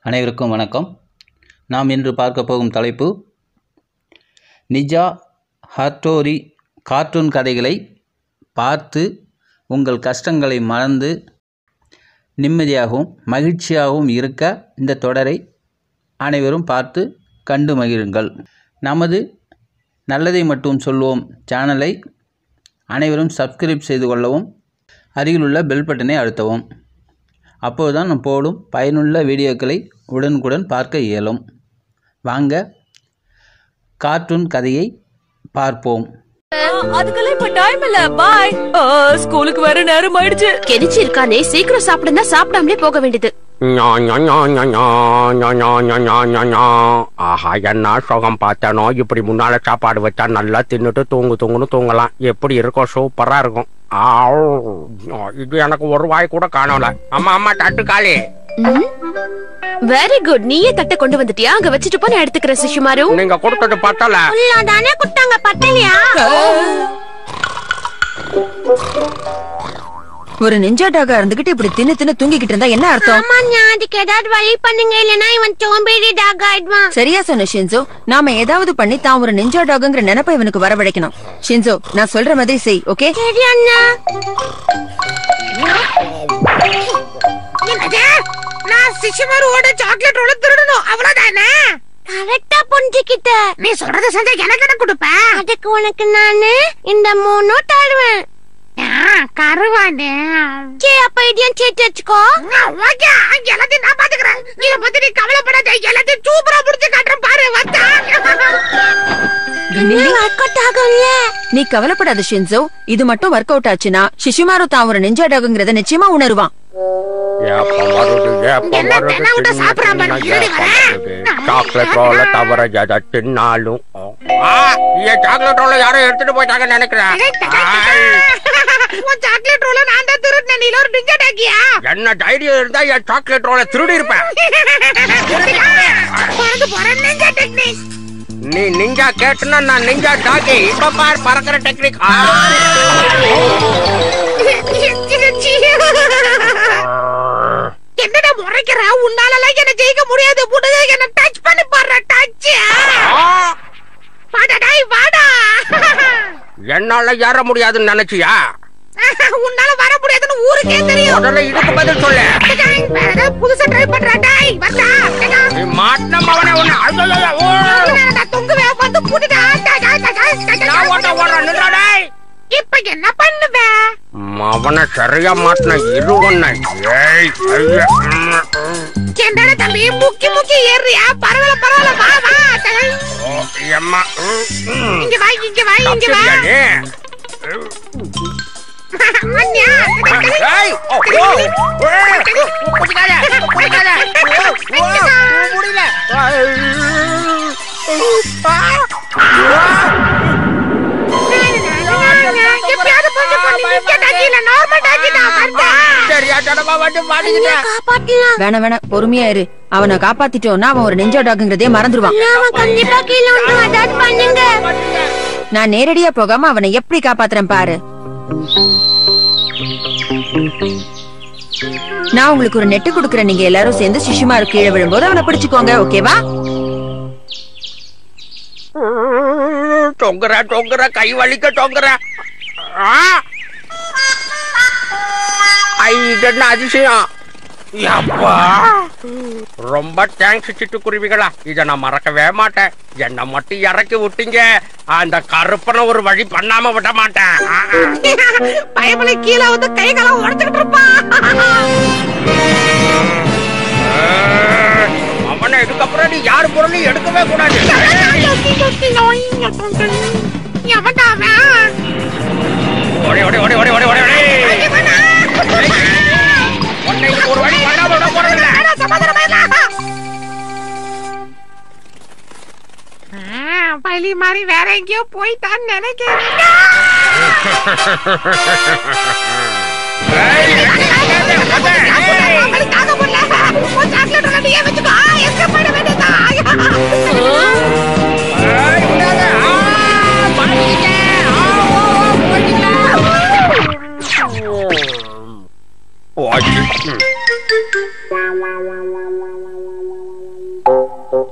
அனைவருக்கும் வணக்கம் நாம் இன்று பார்க்க போகும் தலைப்பு நிஜா ஹார்டோரி கார்ட்டூன் கதைகளை பார்த்து உங்கள் கஷ்டங்களை மறந்து நிம்மதியாகவும் மகிழ்ச்சியாகவும் இருக்க இந்த தொடரை அனைவரும் பார்த்து கண்டு மகிழுங்கள் நமது நல்லதை மட்டும் சொல்வோம் சேனலை அனைவரும் சப்ஸ்கிரைப் செய்து கொள்ளவும் அருகிலுள்ள பெல் பட்டனை அழுத்தவும் அப்போதுதான் நாம் போடும் பயனுள்ள வீடியோக்களை உடனுக்குடன் பார்க்க இயலும் வாங்க கார்ட்டூன் கதையை பார்ப்போம் அதுக்கெல்லாம் இப்ப டைம் இல்ல பாய் ஸ்கூலுக்கு வர நேரம் ஆயிடுச்சு கெனிச்சு இருக்கானே சீக்கிரம் சாப்பிடுனா சாப்பிடாமலே போக வேண்டியது ஞா, ஞா, ஞா, ஞா, ஞா, ஞா, ஞா, ஞா, ஞா, ஞா, ஞா. ஆஹா என்ன சுகம் பார்த்தனோ இப்படி முன்னால சாப்பாடு வச்சா நல்லா தின்னுட்டு தூங்கு தூங்குன்னு தூங்கலாம் எப்படி இருக்கும் சூப்பரா இருக்கும் ஆவ். இது எனக்கு ஒரு வாய் கூட காணல அம்மா அம்மா தட்டு காலி வெரி குட் நீயே தட்டை கொண்டு வந்துட்டியா அங்க வச்சுட்டு போ நான் எடுத்துக்கிறேன் சிஷுமாரு நீங்க கொடுத்தது பத்தல தானே குட்டாங்க பட்டலையா ஒரு நெஞ்சா டாகா இருந்துகிட்டு இப்படி தின்னு தின்னு தூங்கிக்கிட்டு இருந்தா என்ன அர்த்தம் அம்மா நான் அதுக்கு ஏதாவது வழி பண்ணுங்க இல்லனா இவன் சோம்பேறி டாக் ஆயிடுவான் சரியா சொன்ன ஷின்சோ நாம ஏதாவது பண்ணி தான் ஒரு நெஞ்சா டாகுங்கிற நினைப்பை இவனுக்கு வரவழைக்கணும் ஷின்சோ நான் சொல்ற மாதிரி செய் ஓகே சரி அண்ணா நான் சிசுமருவோட சாக்லேட் ரோல திருடணும் அவ்வளவுதானே கரெக்டா புரிஞ்சுக்கிட்ட நீ சொல்றத செஞ்சா எனக்கு என்ன கொடுப்ப அதுக்கு உனக்கு நானு இந்த மூணும் தருவேன் கருவானே சரி அப்ப இதையும் சேர்த்து வச்சுக்கோ ஓகே எல்லாத்தையும் நான் பாத்துக்கிறேன் இத பத்தி நீ கவலைப்படாத எல்லாத்தையும் சூப்பரா புடிச்சு காட்டுறேன் பாரு வந்தா ஒர்க் அவுட் ஆகும்ல நீ கவலைப்படாத ஷின்சோ இது மட்டும் ஒர்க் அவுட் ஆச்சுன்னா சிஷுமாரு தான் ஒரு நெஞ்சா டாகுங்கிறத நிச்சயமா உணருவான் ஏப்ப வருது ஏப்ப என்ன வருது தென்னை விட்டு சாப்பிடாம தின்னா இருடி ஏப்ப வரேன். வருது. சாக்லேட் ரோல தவிர எதை தின்னாலும் ஆ, என் சாக்லேட் ரோல யாரும் எடுத்துட்டு போயிட்டாங்கன்னு நினைக்கிறேன் ஆய். உன் சாக்லேட் ரோல நான் தான் திருடினேன் நீ ஒரு டிஞ்சா டாக்கியா என்ன தைரியம் இருந்தா என் சாக்லேட் ரோல திருடி இருப்பேன் பிறகு போறேன் நிஞ்சா டெக்னிக் நீ நிஞ்சா கேட்டுனா நான் நிஞ்சா டாக்கி இப்ப பார் பறக்கிற டெக்னிக் என்னடா முறைக்கிற உன்னாலலாம் என்ன ஜெயிக்க முடியாது முடிஞ்ச என்ன டச் பண்ணி பாடுற டச் வாடா டேய் வாடா என்னால ஏற முடியாதுன்னு நினைச்சியா உன்னால வர முடியாதுன்னு ஊருக்கே தெரியும் முதல்ல இதுக்கு பதில் சொல்லு டேய், வேற ஏதாவது புதுசா ட்ரை பண்றா டேய் வந்தா நீ மாட்டின மவனே ஒண்ணு ஐயையோ, ஓ. நான் தொங்குவேன் வந்து புடிடா டேய், டேய், டேய், டேய், டேய், நான் ஓட்ட ஓடுறேன் நின்றா டேய். இப்ப என்ன பண்ணுவ மவனை சரியா மாட்டின இரு ஒண்ணு ஏய் ஐயா, ம், ம். என்னடா தம்பி முக்கி முக்கி ஏறியா பரவாயில்ல பரவாயில்ல வா வா டேய். ஓ, எம்மா, ம், ம். இங்க வா இங்க வா இங்க வா தப்பிச்சிட்டியா நீ? அண்ணியா ஏய், ஓ, ஓ, ஏய், பிடிக்காத, பிடிக்காத. ஓ, ஓ, முடியல. எப்பயாவது கொஞ்சம் கொஞ்சம் நிக்க டாக்கில நார்மல் டாக்கி தான் வந்தா சரியா தடவை வந்து மாட்டிக்கிட்டேன் காப்பாத்தலாம் வேணா வேணா பொறுமையா இரு அவனை காப்பாத்திட்டோம்னா அவன் ஒரு நெஞ்சா டாகுங்கிறதே மறந்துடுவான் அவன் கண்டிப்பா கீழே வந்து ஏதாவது பண்ணுங்க நான் நேரடியா போகாம அவனை எப்படி காப்பாத்துறேன் பாரு நான் உங்களுக்கு ஒரு நெட்டு கொடுக்கறேன் நீங்க எல்லாரும் சேர்ந்து சிஷுமாரு கீழே விழும்போது அவனை பிடிச்சுக்கோங்க ஓகேவா தொங்குற தொங்குற கை வலிக்க தொங்குற ஆ! ஐ, இது என்ன அதிசயம் யப்பா ரொம்ப தேங்க்ஸ் சிட்டுக்குருவிகளா இத நான் மறக்கவே மாட்டேன் என்ன மட்டும் இறக்கி விட்டீங்க அந்த கருப்பனை ஒரு வழி பண்ணாம விட மாட்டேன் ஆ, ஆ. பயமலை கீழே வந்து கை காலம் உடச்சுக்கிட்டு இருப்பான் அவனை இதுக்கப்புறம் நீ யார் பொருளையும் எடுக்கவே கூடாது எவன்டா அவன் ஓடி ஓடி ஓடி ஓடி ஓடி ஓடி ஓடி உன்னை இதுக்கு ஒரு வழி பண்ணாம விட போறதில்ல பலி மாதிரி வேற எங்கேயோ போயிட்டான்னு நினைக்கிறேன் அவளுக்காக முடியல உன் சாக்லேட் உள்ள நீயே வச்சுக்கோ எஸ்கேப் பண்ண வேண்டியதா ஓடி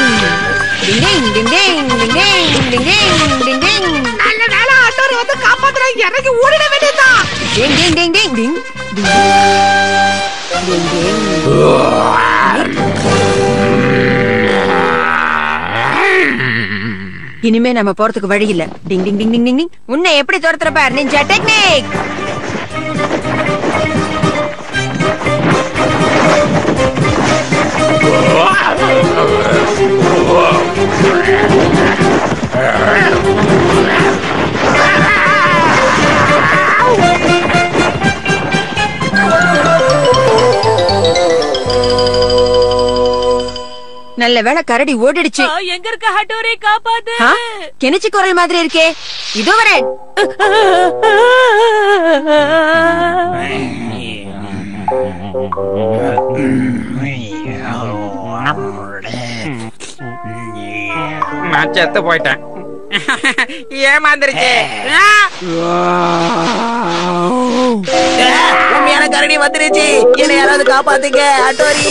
டிங் டிங் டிங் டிங் டிங் டிங் டிங் டிங் டிங் நல்ல வேலை ஆட்டோர் வந்து காப்பாத்துறேன் இறங்கி ஓடிட வேண்டியதுதான் டிங் டிங் டிங் டிங் டிங் டிங் டிங் இனிமே நம்ம போறதுக்கு வழி இல்ல டிங் டிங் டிங் டிங் டிங் டிங் உன்னை எப்படி துரத்துற பார் நிஞ்சா டெக்னிக் நல்ல வேளை கரடி ஓடிடுச்சு ஆ, எங்க இருக்க ஹட்டோரி காப்பாத்து ஆ? கெனிச்சி குரல் மாதிரி இருக்கே இதோ வரேன் நான் செத்து போயிட்டேன் ஏமாந்துருச்சு உண்மையான கரடி வந்துருச்சு என்னை யாராவது காப்பாத்துங்க அட்டோரி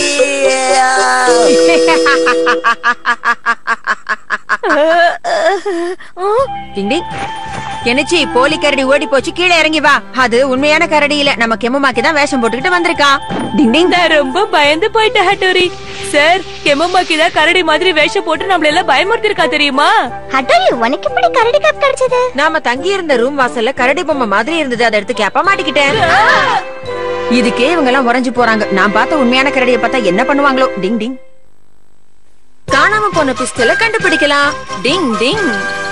டிங் டிங் கெனிச்சி போலி கரடி ஓடி போச்சு கீழே இறங்கி வா அது உண்மையான கரடி இல்ல நம்ம கெம்மமாக்கி தான் வேஷம் போட்டுக்கிட்டு வந்திருக்கான் டிங் டிங் நான் ரொம்ப பயந்து போயிட்டேன் ஹட்டோரி சார் கெமமாக்கி தான் கரடி மாதிரி வேஷம் போட்டு நம்மள எல்லாம் பயமுறுத்திருக்கா தெரியுமா ஹட்டோரி உனக்கு எப்படி கரடி கப் கிடைச்சது நாம தங்கி இருந்த ரூம் வாசல்ல கரடி பொம்மை மாதிரி இருந்தது அதை எடுத்து கேப்ப மாட்டிக்கிட்டேன் இதுக்கே இவங்க எல்லாம் உறைஞ்சு போறாங்க நான் பார்த்த உண்மையான கரடியை பார்த்தா என்ன பண்ணுவாங்களோ டிங் டிங் காணாம போன பிஸ்டல கண்டுபிடிக்கலாம் டிங் டிங்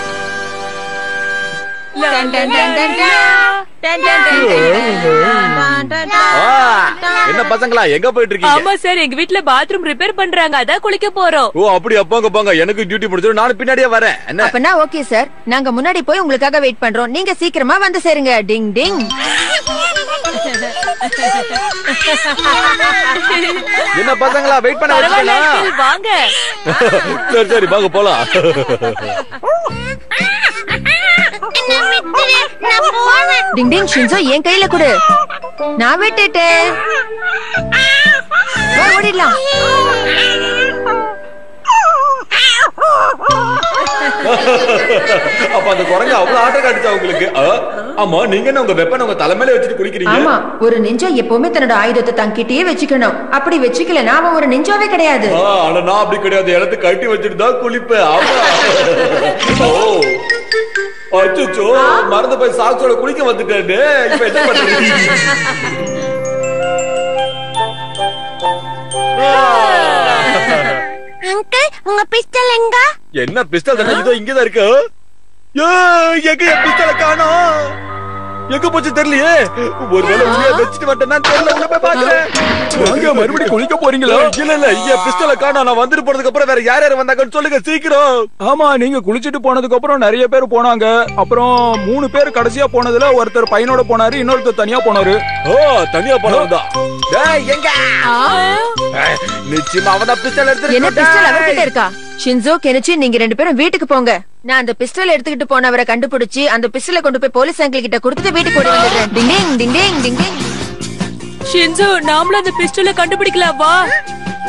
டன் டன் டன் டன் டன். டன் டன் டன் டன் டன் டன் டன். என்ன பசங்களா எங்க போயிட்டு இருக்கீங்க ஆமா சார் எங்க வீட்ல பாத்ரூம் ரிப்பேர் பண்றாங்க அதான் குளிக்க போறோம் ஓ அப்படி போங்க போங்க எனக்கு டியூட்டி முடிச்சிடும் நானும் பின்னாடியே வரேன் என்ன அப்பனா ஓகே சார் நாங்க முன்னாடி போய் உங்களுக்காக வெயிட் பண்றோம் நீங்க சீக்கிரமா வந்து சேருங்க டிங் டிங் என்ன பசங்களா வெயிட் பண்ண பரவாயில்ல வச்சுக்கலாம் uncle, வாங்க சரி சரி வாங்க போலாம் டிங் டிங் ஷின்சோ என் கையில கொடு நான் விட்டுட்டேன் வா, ஓடிடலாம் அப்ப அந்த குரங்கு அவ்வளவு ஆட்டம் காட்டுச்சா உங்களுக்கு ஆ? ஆமா நீங்க என்ன உங்க வெப்பன் உங்க தலைமையில வச்சுட்டு குளிக்கிறீங்க ஆமா ஒரு நிஞ்சா எப்பவுமே தன்னோட ஆயுதத்தை தங்கிட்டே வச்சுக்கணும் அப்படி வச்சுக்கலனா அவன் ஒரு நிஞ்சாவே கிடையாது ஆ, ஆனா நான் அப்படி கிடையாது இடத்து கட்டி வச்சுட்டு தான் குளிப்பேன் ஆமா ஓ அச்சோ மறந்து போய் சாக்ஸோட குளிக்க வந்துட்டேன்னு இப்ப என்ன பண்றீங்க அங்கிள் உங்க பிஸ்டல் எங்க என்ன பிஸ்டல் தானே இதோ இங்கதான் இருக்கு ஏய், எங்க என் பிஸ்டலை காணோம் எங்க போச்சு தெரியலையே ஒருவேளை உள்ள வச்சுட்டு வந்துட்டேன்னா தெரியல உள்ள போய் பாக்குறேன் வாங்க மறுபடியும் குளிக்க போறீங்களா இல்ல இல்ல என் பிஸ்டலை காணோம் நான் வந்துட்டு போனதுக்கு அப்புறம் வேற யார் யார் வந்தாங்கன்னு சொல்லுங்க சீக்கிரம் ஆமா நீங்க குளிச்சிட்டு போனதுக்கு அப்புறம் நிறைய பேர் போனாங்க அப்புறம் மூணு பேர் கடைசியா போனதுல ஒருத்தர் பையனோட போனாரு இன்னொருத்தர் தனியா போனாரு ஓ தனியா போனவன் தான் டேய் எங்க ஏய், நிச்சயமா அவன் தான் பிஸ்டல் என்ன பிஸ்டல் அவர்கிட்ட எடுத்து இருக்கா ஷின்சோ கெனிச்சி நீங்க ரெண்டு பேரும் வீட்டுக்கு போங்க நான் அந்த பிஸ்டல் எடுத்துக்கிட்டு போனவரை கண்டுபிடிச்சு அந்த பிஸ்டலை கொண்டு போய் போலீஸ் அங்கிள் கிட்ட கொடுத்துட்டு வீட்டுக்கு ஓடி வந்துடுறேன் டிங் டிங் டிங் டிங் டிங் டிங் ஷின்சோ நாமளும் அந்த பிஸ்டலை கண்டுபிடிக்கலாம் வா